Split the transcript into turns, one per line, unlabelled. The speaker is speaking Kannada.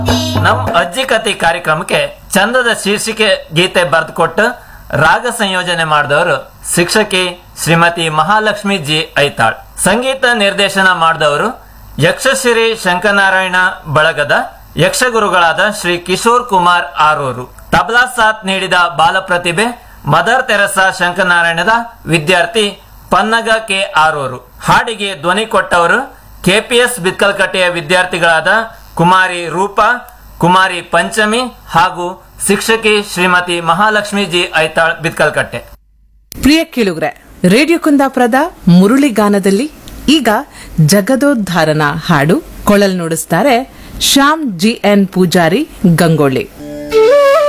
ನಮ್ ಅಜ್ಜಿ ಕತೆ ಕಾರ್ಯಕ್ರಮಕ್ಕೆ ಚಂದದ ಶೀರ್ಷಿಕೆ ಗೀತೆ ಬರೆದುಕೊಟ್ಟು ರಾಗ ಸಂಯೋಜನೆ ಮಾಡಿದವರು ಶಿಕ್ಷಕಿ ಶ್ರೀಮತಿ ಮಹಾಲಕ್ಷ್ಮಿ ಜಿ ಐತಾಳ್ ಸಂಗೀತ ನಿರ್ದೇಶನ ಮಾಡಿದವರು ಯಕ್ಷಶ್ರೀ ಶಂಕರನಾರಾಯಣ ಬಳಗದ ಯಕ್ಷಗುರುಗಳಾದ ಶ್ರೀ ಕಿಶೋರ್ ಕುಮಾರ್ ಆರೂರು ತಬಲಾ ಸಾಥ್ ನೀಡಿದ ಬಾಲ ಪ್ರತಿಭೆ ಮದರ್ ತೆರಸಾ ಶಂಕರನಾರಾಯಣದ ವಿದ್ಯಾರ್ಥಿ ಪನ್ನಗ ಕೆ ಆರೂರು ಹಾಡಿಗೆ ಧ್ವನಿ ಕೊಟ್ಟವರು ಕೆಪಿಎಸ್ ಬಿತ್ಕಲ್ಕಟ್ಟೆಯ ವಿದ್ಯಾರ್ಥಿಗಳಾದ ಕುಮಾರಿ ರೂಪಾ ಕುಮಾರಿ ಪಂಚಮಿ ಹಾಗೂ ಶಿಕ್ಷಕಿ ಶ್ರೀಮತಿ ಮಹಾಲಕ್ಷ್ಮಿ ಜಿ ಐತಾಳ್ ಬಿತ್ಕಲ್ಕಟ್ಟೆ
ಪ್ರಿಯ ಕೇಳುಗ್ರೆ ರೇಡಿಯೋ ಕುಂದಾಪುರದ ಮುರುಳಿ ಗಾನದಲ್ಲಿ ಈಗ ಜಗದೋದ್ಧಾರನ ಹಾಡು ಕೊಳಲ್ ನುಡಿಸ್ತಾರೆ ಶ್ಯಾಮ್ ಜಿ ಎನ್ ಪೂಜಾರಿ ಗಂಗೊಳ್ಳಿ